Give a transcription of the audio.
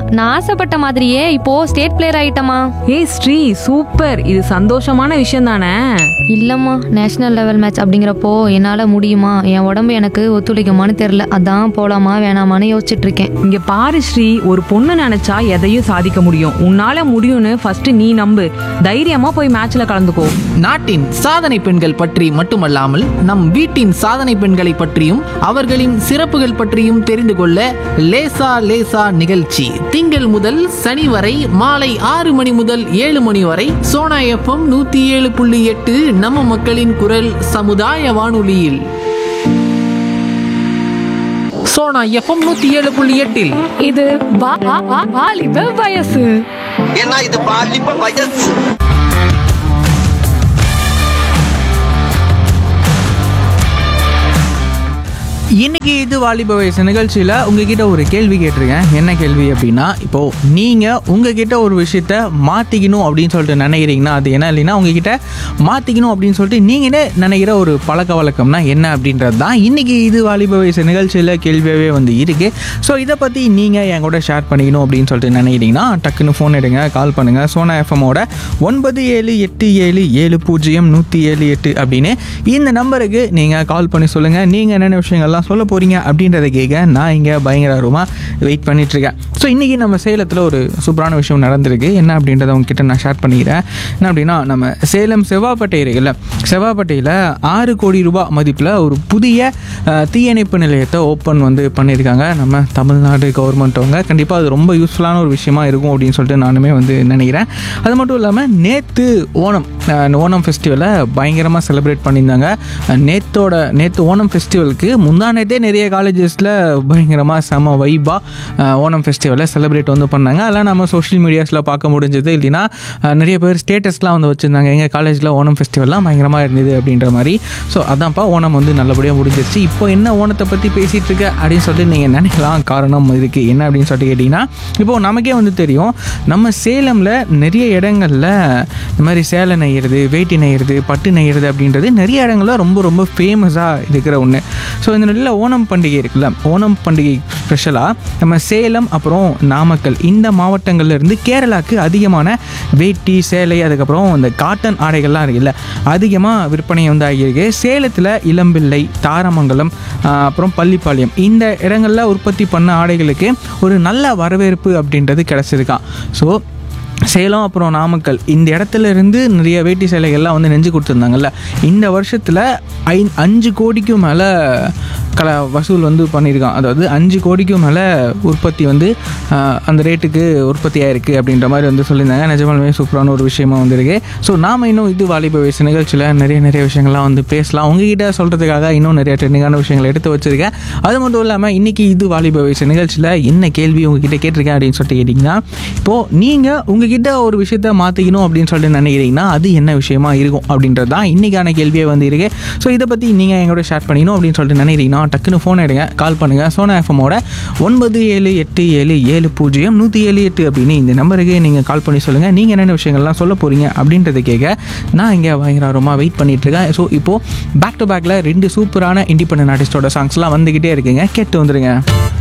நான் ஆசைப்பட்ட மாதிரியே இப்போ ஸ்டேட் பிளேயர் ஆயிட்டமா ஏய் ஸ்ரீ சூப்பர் இது சந்தோஷமான விஷயம் தானே இல்லம்மா நேஷனல் லெவல் மேட்ச் அப்படிங்கிறப்போ என்னால முடியுமா என் உடம்பு எனக்கு ஒத்துழைக்குமான்னு தெரியல அதான் போலாமா வேணாமான்னு யோசிச்சுட்டு இருக்கேன் இங்க பாரு ஸ்ரீ ஒரு பொண்ணு நினைச்சா எதையும் சாதிக்க முடியும் உன்னால முடியும்னு ஃபர்ஸ்ட் நீ நம்பு தைரியமா போய் மேட்ச்ல கலந்துக்கோ நாட்டின் சாதனை பெண்கள் பற்றி மட்டுமல்லாமல் நம் வீட்டின் சாதனை பெண்களை பற்றியும் அவர்களின் சிறப்புகள் பற்றியும் தெரிந்து கொள்ள லேசா லேசா நிகழ்ச்சி திங்கள் முதல் சனி வரை மாலை ஆறு மணி முதல் ஏழு மணி வரை சோனா எஃப்எம் நூத்தி ஏழு புள்ளி எட்டு நம்ம மக்களின் குரல் சமுதாய வானொலியில் சோனா எஃப்எம் நூத்தி ஏழு புள்ளி எட்டில் இது வா- வா- வா- வாலிப வயசு ஏன்னா இது பாலிப்ப வயசு இன்னைக்கு இது வாலிப வயசு நிகழ்ச்சியில் உங்ககிட்ட ஒரு கேள்வி கேட்டிருக்கேன் என்ன கேள்வி அப்படின்னா இப்போ நீங்கள் உங்ககிட்ட ஒரு விஷயத்த மாற்றிக்கணும் அப்படின்னு சொல்லிட்டு நினைக்கிறீங்கன்னா அது என்ன இல்லைன்னா உங்ககிட்ட மாற்றிக்கணும் அப்படின்னு சொல்லிட்டு நீங்களே நினைக்கிற ஒரு பழக்க வழக்கம்னா என்ன அப்படின்றது தான் இன்னைக்கு இது வாலிப வயசு நிகழ்ச்சியில் கேள்வியாகவே வந்து இருக்கு ஸோ இதை பற்றி நீங்கள் என் கூட ஷேர் பண்ணிக்கணும் அப்படின்னு சொல்லிட்டு நினைக்கிறீங்கன்னா டக்குன்னு ஃபோன் எடுங்க கால் பண்ணுங்கள் சோனா எஃப்எம்மோட ஒன்பது ஏழு எட்டு ஏழு ஏழு பூஜ்ஜியம் நூற்றி ஏழு எட்டு அப்படின்னு இந்த நம்பருக்கு நீங்கள் கால் பண்ணி சொல்லுங்கள் நீங்கள் என்னென்ன விஷயங்கள்லாம் சொல்ல போகிறீங்க அப்படின்றத கேட்க நான் இங்கே பயங்கரமாக வெயிட் பண்ணிகிட்ருக்கேன் ஸோ இன்றைக்கி நம்ம சேலத்தில் ஒரு சூப்பரான விஷயம் நடந்திருக்கு என்ன அப்படின்றத உங்ககிட்ட நான் ஷேர் பண்ணிக்கிறேன் என்ன அப்படின்னா நம்ம சேலம் செவ்வாப்பட்டை இருக்குல்ல செவ்வாப்பட்டையில் ஆறு கோடி ரூபாய் மதிப்பில் ஒரு புதிய அஹ், தீயணைப்பு நிலையத்தை ஓப்பன் வந்து பண்ணியிருக்காங்க நம்ம தமிழ்நாடு கவர்மெண்ட் அவங்க கண்டிப்பாக அது ரொம்ப யூஸ்ஃபுல்லான ஒரு விஷயமா இருக்கும் அப்படின்னு சொல்லிட்டு நானுமே வந்து நினைக்கிறேன் அது மட்டும் இல்லாமல் நேற்று ஓணம் அஹ், ஓணம் ஃபெஸ்டிவலை பயங்கரமாக செலிப்ரேட் பண்ணியிருந்தாங்க அஹ், நேத்தோட நேற்று ஓணம் ஃபெஸ்டிவலுக்கு முந்தானேத்தே நிறைய காலேஜஸில் பயங்கரமாக செம வைபாக ஓணம் ஃபெஸ்டிவலை செலிப்ரேட் வந்து பண்ணாங்க அதெல்லாம் நம்ம சோஷியல் மீடியாஸில் பார்க்க முடிஞ்சது இல்லைன்னா அஹ், நிறைய பேர் ஸ்டேட்டஸ்லாம் வந்து வச்சுருந்தாங்க எங்கள் காலேஜில் ஓணம் ஃபெஸ்டிவல்லாம் பயங்கரமாக இருந்தது அப்படின்ற மாதிரி ஸோ அதான்ப்பா ஓணம் வந்து நல்லபடியாக முடிஞ்சிருச்சு இப்போ என்ன ஓணத்தை பற்றி பேசிகிட்டு இருக்க அப்படின்னு சொல்லிட்டு நீங்கள் நினைக்கலாம் காரணம் இருக்குது என்ன அப்படின்னு சொல்லிட்டு கேட்டிங்கன்னா இப்போது நமக்கே வந்து தெரியும் நம்ம சேலமில் நிறைய இடங்களில் இந்த மாதிரி சேலை நெய்யறது வேட்டி நெய்யறது பட்டு நெய்யறது அப்படின்றது நிறைய இடங்கள்ல ரொம்ப ரொம்ப ஃபேமஸாக இருக்கிற ஒன்று ஸோ இந்த நல்ல ஓணம் பண்டிகை இருக்குல்ல ஓணம் பண்டிகை ஸ்பெஷலாக நம்ம சேலம் அப்புறம் நாமக்கல் இந்த மாவட்டங்கள்ல இருந்து கேரளாக்கு அதிகமான வேட்டி சேலை அதுக்கப்புறம் இந்த காட்டன் ஆடைகள்லாம் இருக்குல்ல அதிகமாக விற்பனை வந்து ஆகியிருக்கு சேலத்தில் இளம்பிள்ளை தாரமங்கலம் ஆஹ், அப்புறம் பள்ளிப்பாளையம் இந்த இடங்களில் உற்பத்தி பண்ண ஆடைகளுக்கு ஒரு நல்ல வரவேற்பு அப்படின்றது கிடச்சிருக்கான் ஸோ சேலம் அப்புறம் நாமக்கல் இந்த இடத்துல இருந்து நிறைய வேட்டி சேலைகள்லாம் வந்து நெஞ்சு கொடுத்துருந்தாங்கல்ல இந்த வருஷத்தில் ஐ அஞ்சு கோடிக்கும் மேலே கல வசூல் வந்து பண்ணியிருக்கான் அதாவது அஞ்சு கோடிக்கும் மேலே உற்பத்தி வந்து ஆஹ், அந்த ரேட்டுக்கு உற்பத்தி ஆயிருக்கு அப்படின்ற மாதிரி வந்து சொல்லியிருந்தாங்க நிஜமாலுமே சூப்பரான ஒரு விஷயமா வந்திருக்கு ஸோ நாம் இன்னும் இது வாலிப வயசு நிகழ்ச்சியில் நிறைய நிறைய விஷயங்கள்லாம் வந்து பேசலாம் உங்ககிட்ட சொல்கிறதுக்காக இன்னும் நிறைய ட்ரெண்டிங்கான விஷயங்களை எடுத்து வச்சிருக்கேன் அது மட்டும் இல்லாமல் இன்றைக்கி இது வாலிப வயசு நிகழ்ச்சியில் என்ன கேள்வி உங்ககிட்ட கேட்டிருக்கேன் அப்படின்னு சொல்லிட்டு கேட்டிங்கன்னா இப்போது நீங்கள் உங்ககிட்ட ஒரு விஷயத்த மாற்றிக்கணும் அப்படின்னு சொல்லிட்டு நினைக்கிறீங்கன்னா அது என்ன விஷயமா இருக்கும் அப்படின்றது தான் இன்றைக்கான கேள்வியே வந்து இருக்கு ஸோ இதை பற்றி நீங்கள் எங்களோட ஷேர் பண்ணிக்கணும் அப்படின்னு சொல்லிட்டு நினைக்கிறீங்கன்னா டக்குன்னு ஃபோன் எடுங்க கால் பண்ணுங்கள் சோனா எஃப்எம்மோட ஒன்பது ஏழு எட்டு ஏழு ஏழு பூஜ்ஜியம் நூற்றி ஏழு எட்டு அப்படின்னு இந்த நம்பருக்கு நீங்கள் கால் பண்ணி சொல்லுங்கள் நீங்கள் என்னென்ன விஷயங்கள்லாம் சொல்ல போகிறீங்க அப்படின்றத கேட்க நான் இங்கே பயங்கரமாக வெயிட் பண்ணிட்டு இருக்கேன் ஸோ இப்போது பேக் டு பேக்கில் ரெண்டு சூப்பரான இண்டிபெண்டன்ட் ஆர்டிஸ்டோட சாங்ஸ்லாம் வந்துக்கிட்டே இருக்குங்க கேட்டு வந்துருங்க